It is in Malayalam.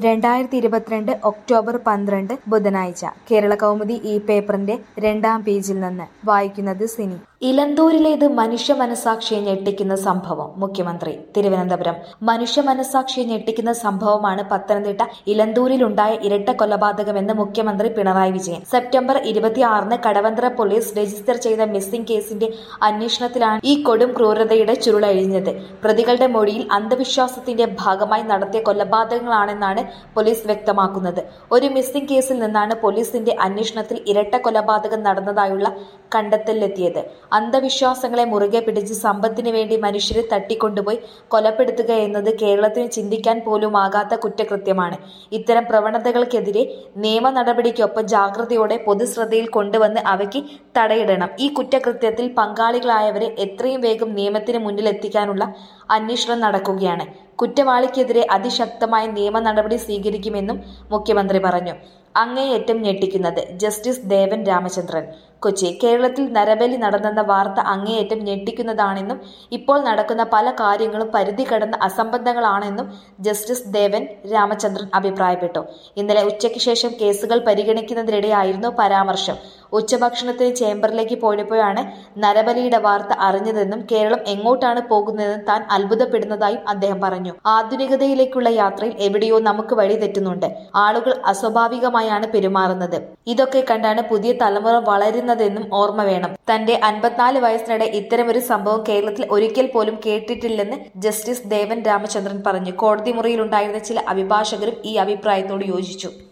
രണ്ടായിരത്തി ഇരുപത്തിരണ്ട് ഒക്ടോബർ പന്ത്രണ്ട് ബുധനാഴ്ച കേരള കൗമുദി ഈ പേപ്പറിന്റെ രണ്ടാം പേജിൽ നിന്ന് വായിക്കുന്നത് സിനി ഇലന്തൂരിലേത് മനുഷ്യ മനസാക്ഷിയെ ഞെട്ടിക്കുന്ന സംഭവം മുഖ്യമന്ത്രി തിരുവനന്തപുരം മനുഷ്യ മനസാക്ഷിയെ ഞെട്ടിക്കുന്ന സംഭവമാണ് പത്തനംതിട്ട ഇലന്തൂരിലുണ്ടായ ഇരട്ട കൊലപാതകമെന്ന് മുഖ്യമന്ത്രി പിണറായി വിജയൻ സെപ്റ്റംബർ ഇരുപത്തിയാറിന് കടവന്ത്ര പോലീസ് രജിസ്റ്റർ ചെയ്ത മിസ്സിംഗ് കേസിന്റെ അന്വേഷണത്തിലാണ് ഈ കൊടും ക്രൂരതയുടെ ചുരുളഴിഞ്ഞത് പ്രതികളുടെ മൊഴിയിൽ അന്ധവിശ്വാസത്തിന്റെ ഭാഗമായി നടത്തിയ കൊലപാതകങ്ങളാണെന്നാണ് പോലീസ് വ്യക്തമാക്കുന്നത് ഒരു മിസ്സിംഗ് കേസിൽ നിന്നാണ് പോലീസിന്റെ അന്വേഷണത്തിൽ ഇരട്ട കൊലപാതകം നടന്നതായുള്ള കണ്ടെത്തലിലെത്തിയത് അന്ധവിശ്വാസങ്ങളെ മുറുകെ പിടിച്ച് സമ്പത്തിനു വേണ്ടി മനുഷ്യരെ തട്ടിക്കൊണ്ടുപോയി കൊലപ്പെടുത്തുക എന്നത് കേരളത്തിന് ചിന്തിക്കാൻ പോലും ആകാത്ത കുറ്റകൃത്യമാണ് ഇത്തരം പ്രവണതകൾക്കെതിരെ നിയമ നടപടിക്കൊപ്പം ജാഗ്രതയോടെ പൊതുശ്രദ്ധയിൽ കൊണ്ടുവന്ന് അവയ്ക്ക് തടയിടണം ഈ കുറ്റകൃത്യത്തിൽ പങ്കാളികളായവരെ എത്രയും വേഗം നിയമത്തിന് മുന്നിലെത്തിക്കാനുള്ള അന്വേഷണം നടക്കുകയാണ് കുറ്റവാളിക്കെതിരെ അതിശക്തമായ നിയമ നടപടി സ്വീകരിക്കുമെന്നും മുഖ്യമന്ത്രി പറഞ്ഞു അങ്ങേയറ്റം ഞെട്ടിക്കുന്നത് ജസ്റ്റിസ് ദേവൻ രാമചന്ദ്രൻ കൊച്ചി കേരളത്തിൽ നരബലി നടന്നെന്ന വാർത്ത അങ്ങേയറ്റം ഞെട്ടിക്കുന്നതാണെന്നും ഇപ്പോൾ നടക്കുന്ന പല കാര്യങ്ങളും പരിധി കടന്ന അസംബന്ധങ്ങളാണെന്നും ജസ്റ്റിസ് ദേവൻ രാമചന്ദ്രൻ അഭിപ്രായപ്പെട്ടു ഇന്നലെ ഉച്ചയ്ക്ക് ശേഷം കേസുകൾ പരിഗണിക്കുന്നതിനിടെയായിരുന്നു പരാമർശം ഉച്ചഭക്ഷണത്തിന് ചേംബറിലേക്ക് പോയപ്പോഴാണ് നരബലിയുടെ വാർത്ത അറിഞ്ഞതെന്നും കേരളം എങ്ങോട്ടാണ് പോകുന്നതെന്ന് താൻ അത്ഭുതപ്പെടുന്നതായും അദ്ദേഹം പറഞ്ഞു ആധുനികതയിലേക്കുള്ള യാത്രയിൽ എവിടെയോ നമുക്ക് വഴി തെറ്റുന്നുണ്ട് ആളുകൾ അസ്വാഭാവികമായാണ് പെരുമാറുന്നത് ഇതൊക്കെ കണ്ടാണ് പുതിയ തലമുറ വളരുന്നതെന്നും ഓർമ്മ വേണം തന്റെ അൻപത്തിനാല് വയസ്സിനിടെ ഇത്തരമൊരു സംഭവം കേരളത്തിൽ ഒരിക്കൽ പോലും കേട്ടിട്ടില്ലെന്ന് ജസ്റ്റിസ് ദേവൻ രാമചന്ദ്രൻ പറഞ്ഞു കോടതി മുറിയിലുണ്ടായിരുന്ന ചില അഭിഭാഷകരും ഈ അഭിപ്രായത്തോട് യോജിച്ചു